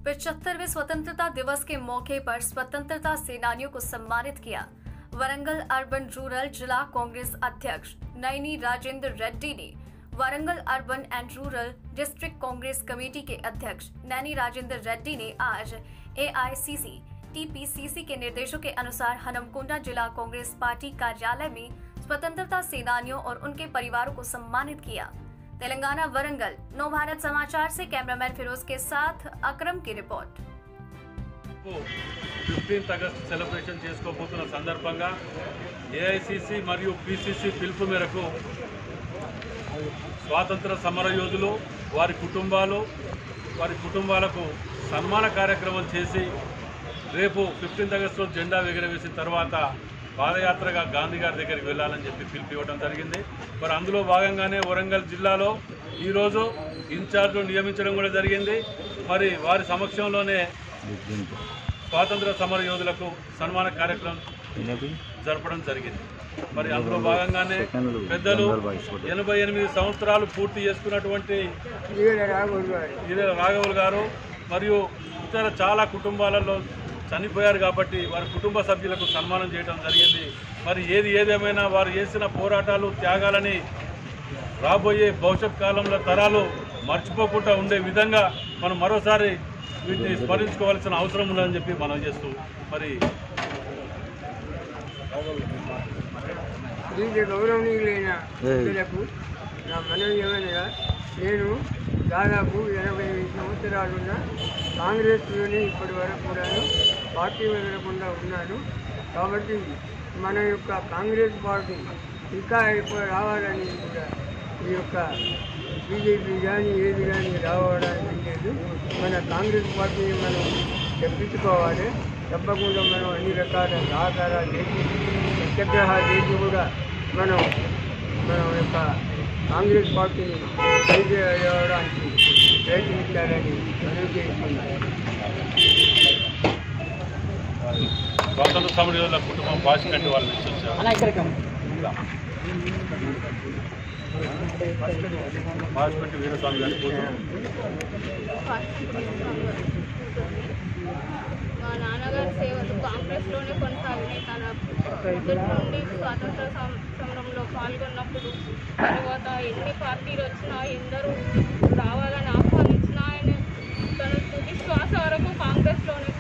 पिछहत्तरवें स्वतंत्रता दिवस के मौके पर स्वतंत्रता सेनानियों को सम्मानित किया वरंगल अर्बन रूरल जिला कांग्रेस अध्यक्ष नयनी राजेंद्र रेड्डी ने Warangal urban and rural district Congress committee के अध्यक्ष नैनी राजेंद्र रेड्डी ने आज एआईसीसी टीपीसीसी के निर्देशों के अनुसार हनमकुंडा जिला कांग्रेस पार्टी कार्यालय में स्वतंत्रता सेनानियों और उनके परिवारों को सम्मानित किया तेलंगाना वरंगल नव भारत समाचार से कैमरामैन फिरोज के साथ अकरम की रिपोर्ट ఫిఫ్టీన్త్ ఆగస్ట్ సెలబ్రేషన్ చేసుకోబోతున్న సందర్భంగా ఏఐసిసి మరియు పిసిసి పిలుపు మేరకు స్వాతంత్ర సమర యోధులు వారి కుటుంబాలు వారి కుటుంబాలకు సన్మాన కార్యక్రమం చేసి రేపు ఫిఫ్టీన్త్ ఆగస్టు రోజు జెండా ఎగరవేసిన తర్వాత పాదయాత్రగా గాంధీ గారి దగ్గరికి వెళ్ళాలని చెప్పి పిలుపు ఇవ్వడం జరిగింది మరి అందులో భాగంగానే వరంగల్ జిల్లాలో ఈరోజు ఇన్ఛార్జ్ నియమించడం కూడా జరిగింది మరి వారి సమక్షంలోనే స్వాతంత్ర సమర యోధులకు సన్మాన కార్యక్రమం జరపడం జరిగింది మరి అందులో భాగంగానే పెద్దలు ఎనభై ఎనిమిది సంవత్సరాలు పూర్తి చేసుకున్నటువంటి ఈరెల రాఘవులు గారు మరియు ఇతర చాలా కుటుంబాలలో చనిపోయారు కాబట్టి వారి కుటుంబ సభ్యులకు సన్మానం చేయడం జరిగింది మరి ఏది ఏదేమైనా వారు చేసిన పోరాటాలు త్యాగాలని రాబోయే భవిష్యత్ కాలంలో తరాలు మర్చిపోకుండా ఉండే విధంగా మనం మరోసారి వీటిని స్మరించుకోవాల్సిన అవసరం ఉందని చెప్పి మనం చేస్తూ మరి దీనికి గౌరవనీయులైన ప్రజలకు నా మనవి ఏమనగా నేను దాదాపు ఎనభై ఐదు సంవత్సరాలున్న కాంగ్రెస్లోనే ఇప్పటి వరకు కూడాను పార్టీ వదలకుండా ఉన్నాను కాబట్టి మన యొక్క కాంగ్రెస్ పార్టీ ఇంకా ఎక్కువ రావాలని కూడా ఈ యొక్క బీజేపీ కానీ ఏది కానీ రావడానికి లేదు మన కాంగ్రెస్ పార్టీని మనం తెప్పించుకోవాలి తప్పకుండా మనం అన్ని రకాల సహకారాలు చేసి సత్యాగ్రహాలు చేసి కూడా మనం మన యొక్క కాంగ్రెస్ పార్టీని చేయడానికి ప్రయత్నించాలని మనవి చేస్తున్నాను స్వాతంత్ర సమర యోధుల కుటుంబం బాసికంటి వాళ్ళ నుంచి వచ్చారు బాసికంటి వీరస్వామి గారి కూతురు మా నాన్నగారి సేవలు కాంగ్రెస్లోనే కొనసాగినాయి తన మొదటి నుండి స్వాతంత్ర సం- సమరంలో పాల్గొన్నప్పుడు తర్వాత ఎన్ని పార్టీలు వచ్చినా ఎందరూ రావాలని ఆహ్వానించినా ఆయన తన తుది శ్వాస వరకు కాంగ్రెస్లోనే